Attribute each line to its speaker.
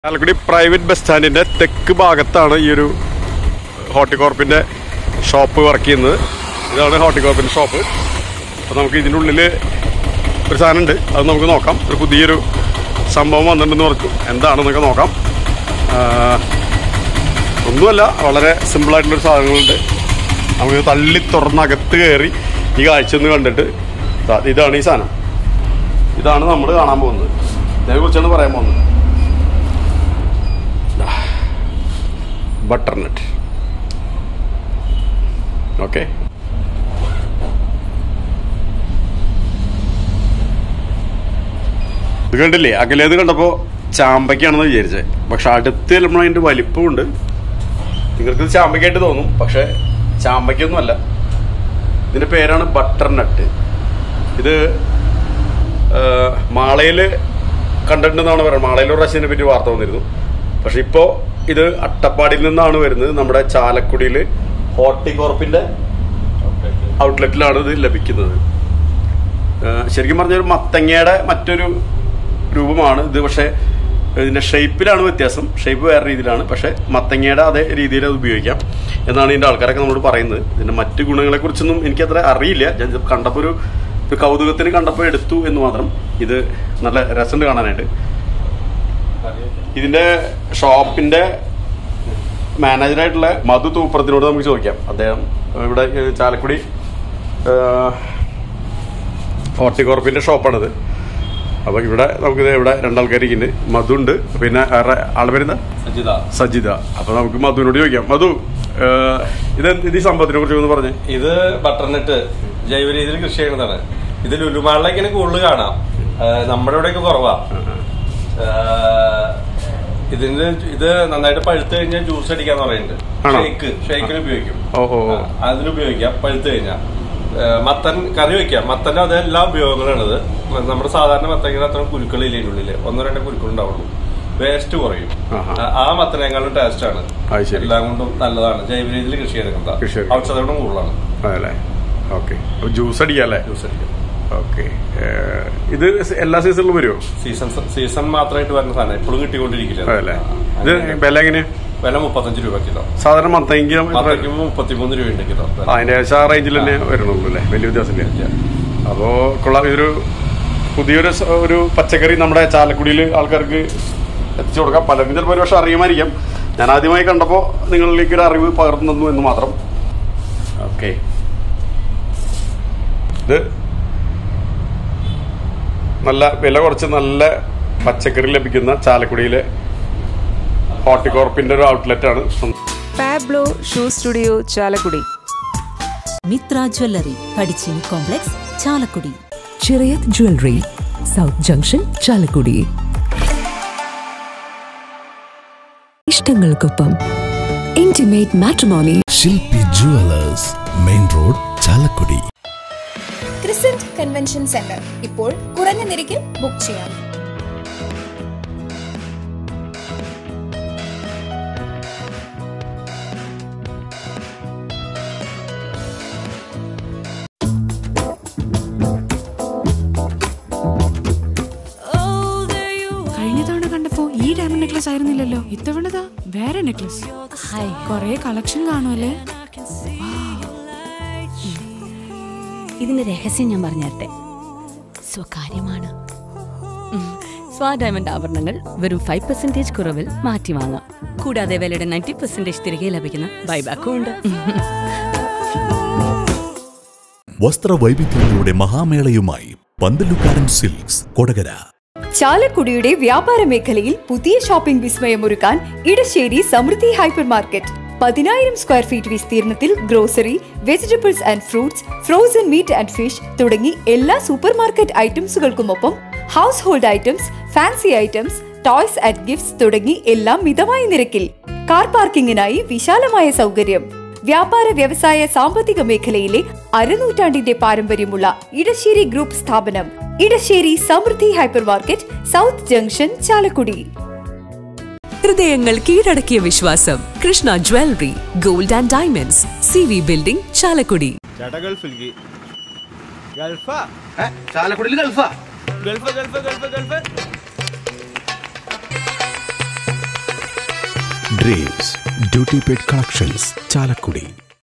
Speaker 1: Chalakudy private bus സ്റ്റാൻഡിന്റെ തെക്ക് ഭാഗത്താണ് ഈ ഒരു ഹോർട്ടികോർപ്പിന്റെ ഷോപ്പ് വർക്ക് ചെയ്യുന്നത് ഇതാണ് ഹോർട്ടികോർപ്പിന്റെ ഷോപ്പ് അപ്പോൾ നമുക്ക് ഇതിൻ്റെ ഉള്ളിൽ ഒരു സാധനം ഉണ്ട് അത് നമുക്ക് നോക്കാം ഒരു പുതിയൊരു സംഭവം വന്നിട്ടുണ്ടെന്ന് പറഞ്ഞു എന്താണെന്നൊക്കെ നോക്കാം ആ, ഒന്നുമല്ല വളരെ സിമ്പിളായിട്ടുള്ളൊരു സാധനങ്ങളുണ്ട് നമുക്ക് തള്ളി തുറന്നകത്ത് കയറി ഈ കാഴ്ച ഒന്ന് കണ്ടിട്ട് ദാ ഇതാണ് ഈ സാധനം ഇതാണ് നമ്മൾ കാണാൻ പോകുന്നത് ഇതിനെക്കുറിച്ചാണ് പറയാൻ പോകുന്നത് ബട്ടർനട്ട് ഓക്കെ ഇത് കണ്ടില്ലേ അകലേത് കണ്ടപ്പോൾ ചാമ്പയ്ക്കാണെന്ന് വിചാരിച്ചത് പക്ഷെ അടുത്ത് ചെല്ലുമ്പോൾ അതിൻ്റെ വലിപ്പമുണ്ട് നിങ്ങൾക്ക് ഇത് ചാമ്പയ്ക്കായിട്ട് തോന്നും പക്ഷെ ചാമ്പയ്ക്കൊന്നുമല്ല ഇതിൻ്റെ പേരാണ് ബട്ടർനട്ട് ഇത് മാളയിൽ കണ്ടിട്ടുണ്ടെന്നാണ് പറയുന്നത് മാളയിൽ ഒരു പ്രാവശ്യം ഇതിനെ പറ്റി വാർത്ത വന്നിരുന്നു പക്ഷെ ഇപ്പോൾ ഇത് അട്ടപ്പാടിയിൽ നിന്നാണ് വരുന്നത് നമ്മുടെ ചാലക്കുടിയിൽ ഹോർട്ടികോർപ്പിന്റെ ഔട്ട്ലെറ്റിലാണ് ഇത് ലഭിക്കുന്നത് ആ, ശരിക്കും പറഞ്ഞ ഒരു മത്തങ്ങയുടെ മറ്റൊരു രൂപമാണ് ഇത് പക്ഷേ ഇതിന്റെ ഷേപ്പിലാണ് വ്യത്യാസം ഷേപ്പ് വേറെ രീതിയിലാണ് പക്ഷേ മത്തങ്ങയുടെ അതേ രീതിയിൽ അത് ഉപയോഗിക്കാം എന്നാണ് ഇതിന്റെ ആൾക്കാരൊക്കെ നമ്മളോട് പറയുന്നത് ഇതിന്റെ മറ്റു ഗുണങ്ങളെ കുറിച്ചൊന്നും എനിക്കത്ര അറിയില്ല ഞാൻ ഇത് കണ്ടപ്പോൾ ഒരു ഒരു കൗതുകത്തിന് കണ്ടപ്പോൾ എടുത്തു എന്ന് മാത്രം ഇത് നല്ല രസമുണ്ട് കാണാനായിട്ട് ഇതിന്റെ ഷോപ്പിന്റെ മാനേജറായിട്ടുള്ള മധു തൂപ്പറത്തിനോട് നമുക്ക് ചോദിക്കാം അദ്ദേഹം ഇവിടെ ഏഹ്, ചാലക്കുടി ഹോർട്ടികോർപ്പിന്റെ ഷോപ്പാണിത് അപ്പൊ ഇവിടെ നമുക്കിത് ഇവിടെ രണ്ടാൾക്കാർ ഇരിക്കുന്നുണ്ട് മധു ഉണ്ട് പിന്നെ വേറെ ആള് പേരെന്താ
Speaker 2: സജിത
Speaker 1: സജിത അപ്പൊ നമുക്ക് മധുവിനോട് ചോദിക്കാം മധു ഏഹ്, ഇത് ഇത് ഈ സംഭവത്തിനെ കുറിച്ച് ഒന്ന് പറഞ്ഞേ
Speaker 2: ഇത് ബട്ടർനട്ട് ജൈവ രീതിയിൽ കൃഷി ചെയ്യുന്നതാണ് ഇത് ലുലുമാളിലേക്ക് ഇങ്ങനെ കൂടുതൽ കാണാം ആ, നമ്മുടെ ഇവിടെയൊക്കെ കുറവാ ആ, ഇതിന്റെ ഇത് നന്നായിട്ട് പഴുത്ത് കഴിഞ്ഞാൽ ജ്യൂസ് അടിക്കാന്ന് പറയുന്നുണ്ട്
Speaker 1: ആണോ?
Speaker 2: ഷേക്ക് ഷേക്കിന് ഉപയോഗിക്കും
Speaker 1: ഓ ഓ ഓ.
Speaker 2: ആ, അതിന് ഉപയോഗിക്കാം പഴുത്ത് കഴിഞ്ഞാൽ മത്തൻ കറി വെക്കാം മത്തന്റെ അത് എല്ലാ ഉപയോഗങ്ങളാണിത് നമ്മുടെ സാധാരണ മത്തങ്ങനെ അത്ര കുരുക്കളില്ല ഇതിന്റെ ഉള്ളില് ഒന്നോ രണ്ടോ കുരുക്കൾ ഉണ്ടാവുള്ളൂ വേസ്റ്റ് കുറയും
Speaker 1: ആഹാ.
Speaker 2: ആ- ആ മത്തനേക്കാളും ടേസ്റ്റ് ആണ്
Speaker 1: അത് ശരി.
Speaker 2: എല്ലാം കൊണ്ടും നല്ലതാണ് ജൈവ രീതിയിൽ കൃഷി ചെയ്തെടുക്കുന്നത്
Speaker 1: കൃഷി ചെയ്തെടുക്കാം.
Speaker 2: ഔഷധം കൂടുതലാണ്
Speaker 1: അതല്ലേ ഓക്കെ അപ്പൊ ജ്യൂസ് അടിക്കാം
Speaker 2: ജ്യൂസ് അടിക്കുന്നത്
Speaker 1: ഓക്കെ ഇത് എല്ലാ സീസണിലും വരുമോ
Speaker 2: സീസൺ സീസൺ മാത്രമായിട്ട് വരുന്ന സാധനം എപ്പോഴും കിട്ടിക്കൊണ്ടിരിക്കില്ല
Speaker 1: അതല്ലേ ഇത് വില എങ്ങനെയാ
Speaker 2: വില മുപ്പത്തഞ്ച് രൂപ കിലോ
Speaker 1: സാധാരണ മത്തങ്ങ
Speaker 2: മത്തയ്ക്ക് മുപ്പത്തിമൂന്ന് രൂപയുണ്ട് കിലോ വില.
Speaker 1: അതിന്റെ ഏകദേശം ആ റേഞ്ചിൽ തന്നെ വരണുള്ളൂ അല്ലേ വലിയ വ്യത്യാസമില്ല അപ്പോ കൊള്ളാം ഇതൊരു പുതിയൊരു സ- ഒരു പച്ചക്കറി നമ്മുടെ ചാലക്കുടിയിൽ ആൾക്കാർക്ക് എത്തിച്ചു കൊടുക്കാം പലരും ചിലപ്പോൾ ഒരു പക്ഷെ അറിയുമായിരിക്കാം ഞാൻ ആദ്യമായി കണ്ടപ്പോൾ നിങ്ങളിലേക്ക് ഒരു അറിവ് പകർന്നു തന്നു എന്ന് മാത്രം ഓക്കെ ഇത് നല്ല വില കുറച്ച് നല്ല പച്ചക്കറി ലഭിക്കുന്ന ചാലക്കുടിയിലെ ഹോർട്ടികോർപ്പിന്റെ ഒരു ഔട്ട്ലെറ്റ് ആണ്
Speaker 3: Pablo shoe studio Chalakudy
Speaker 4: Mithra jewellery കടിച്ചിനി complex Chalakudy
Speaker 5: Chirayath jewellery south junction Chalakudy ഇഷ്ടങ്ങൾക്കൊപ്പം intimate matrimony
Speaker 6: Shilpi jewellers main road Chalakudy
Speaker 7: crescent convention centre ഇപ്പോൾ കുറഞ്ഞ നിരക്കിൽ ബുക്ക് ചെയ്യാം
Speaker 8: കഴിഞ്ഞ തവണ കണ്ടപ്പോ ഈ ഡയമണ്ട് നെക്ലസ് ആയിരുന്നില്ലല്ലോ ഇത്തവണതാ വേറെ നെക്ലസ് കൊറേ കളക്ഷൻ കാണുമല്ലേ
Speaker 4: ഇതിന്റെ രഹസ്യം ഞാൻ പറഞ്ഞുതരട്ടെ സ്വകാര്യമാണ് ഉം. സ്വാ ഡയമണ്ട് ആഭരണങ്ങൾ വെറും ഫൈവ് പെർസെന്റേജ് കുറവിൽ മാറ്റി വാങ്ങാം കൂടാതെ വിലയുടെ നയൻറ്റി പെർസെന്റേജ് തിരികെ ലഭിക്കുന്ന ബൈബാക്കും ഉണ്ട്
Speaker 6: വസ്ത്രവൈവിധ്യങ്ങളുടെ മഹാമേളയുമായി പന്തലുക്കാരൻ സിൽക്സ് കൊടകര
Speaker 9: ചാലക്കുടിയുടെ വ്യാപാര മേഖലയിൽ പുതിയ ഷോപ്പിംഗ് വിസ്മയമൊരുക്കാൻ ഇടശ്ശേരി സമൃദ്ധി ഹൈപ്പർ മാർക്കറ്റ് പതിനായിരം സ്ക്വയർ ഫീറ്റ് വിസ്തീർണത്തിൽ grocery vegetables and fruits frozen meat and fish തുടങ്ങി എല്ലാ സൂപ്പർ മാർക്കറ്റ് ഐറ്റംസുകൾക്കുമൊപ്പം household items fancy items toys and gifts തുടങ്ങി എല്ലാം മിതമായ നിരക്കിൽ കാർ പാർക്കിങ്ങിനായി വിശാലമായ സൗകര്യം വ്യാപാര വ്യവസായ സാമ്പത്തിക മേഖലയിലെ അരനൂറ്റാണ്ടിന്റെ പാരമ്പര്യമുള്ള ഇടശ്ശേരി ഗ്രൂപ്പ് സ്ഥാപനം Edassery Samruddhi hyper market south junction Chalakudy
Speaker 5: ഹൃദയങ്ങൾ കീഴടക്കിയ വിശ്വാസം Krishna jewellery gold and diamonds C V building Chalakudy
Speaker 10: ചേട്ടാ ഗൾഫിലേക്ക് ഗൾഫാ
Speaker 11: ചാലക്കുടിയിൽ ഗൾഫാ
Speaker 10: Gulf Gulf Gulf Gulf
Speaker 6: dreams duty paid collections Chalakudy